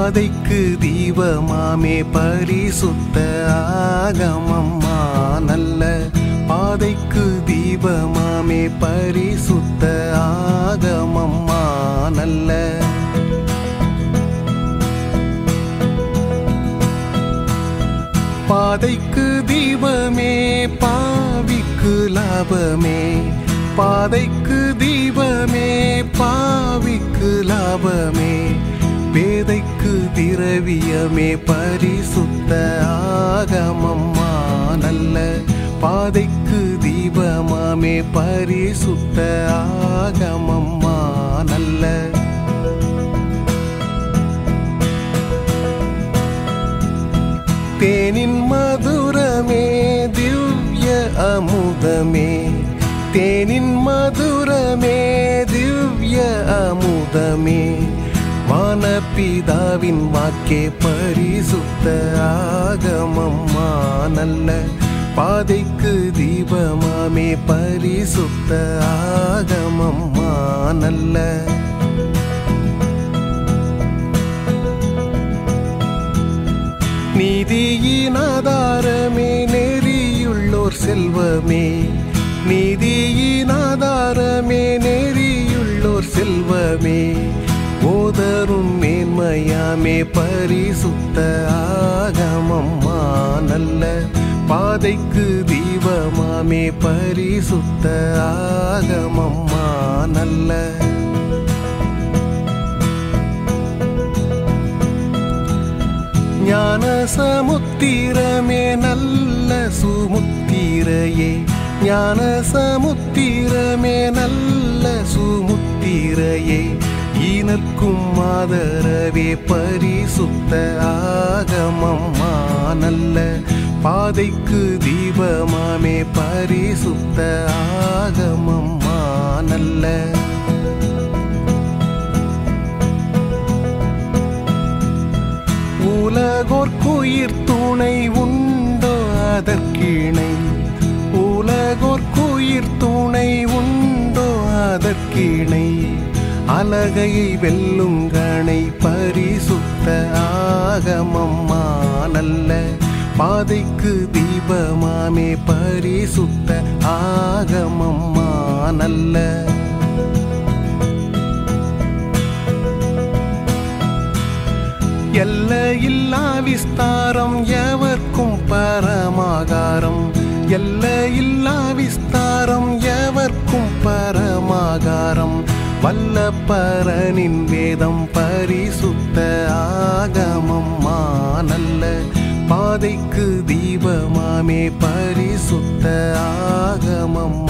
பாதைக்கு தீபமாமே பரிசுத்த ஆகமம்மா நல்ல பாதைக்கு தீபமாமே பரிசுத்த ஆகமம்மா நல்ல பாதைக்கு தீபமே பாவிக்கு லாபமே பாதைக்கு தீபமே பாவிக்கு லாபமே பேதைக்கு திரவியமே பரிசுத்த ஆகமம்மா நல்ல பாதைக்கு தீபமாமே பரிசுத்த ஆகமம்மா நல்ல தேனின் மதுரமே திவ்ய அமுதமே தேனின் மதுரமே திவ்ய அமுதமே வானபிதாவின் வாக்கே பரிசுத்த ஆகமம்மா நல்ல பாதைக்கு தீபமாமே பரிசுத்த ஆகமம்மா நல்ல நீதியின் ஆதாரமே நெறியுள்ளோர் செல்வமே நீதியின் ஆதாரமே நெறியுள்ளோர் செல்வமே போதரும் மேன்மையாமே பரிசுத்த ஆகமம்மா நல்ல பாதைக்கு தீபமாமே பரிசுத்த ஆகமம்மா நல்ல ஞான சமுத்திரமே நல்ல சுமுத்திரையே ஞான சமுத்திரமே நல்ல சுமுத்திரையே ஈனர்க்கும் ஆதரவே பரிசுத்த ஆகமம்மா நல்ல பாதைக்கு தீபமாமே பரிசுத்த ஆகமம்மா நல்ல உலகோர்க்குயிர் துணை உண்டோ அதற்கிணை உலகோர்க்குயிர் துணை உண்டோ அதற்கிணை அலகையை வெல்லும் கணை பரிசுத்த ஆகமம்மா நல்ல பாதைக்கு தீபமாமே பரிசுத்த ஆகமம்மா நல்ல எல்லையில்லா விஸ்தாரம் எவர்க்கும் பரமாகாரம் எல்லையில்லா விஸ்தாரம் எவர்க்கும் பரமாகாரம் வல்ல பரனின் வேதம் பரிசுத்த ஆகமம்மா நல்ல பாதைக்கு தீபமாமே பரிசுத்த ஆகமம்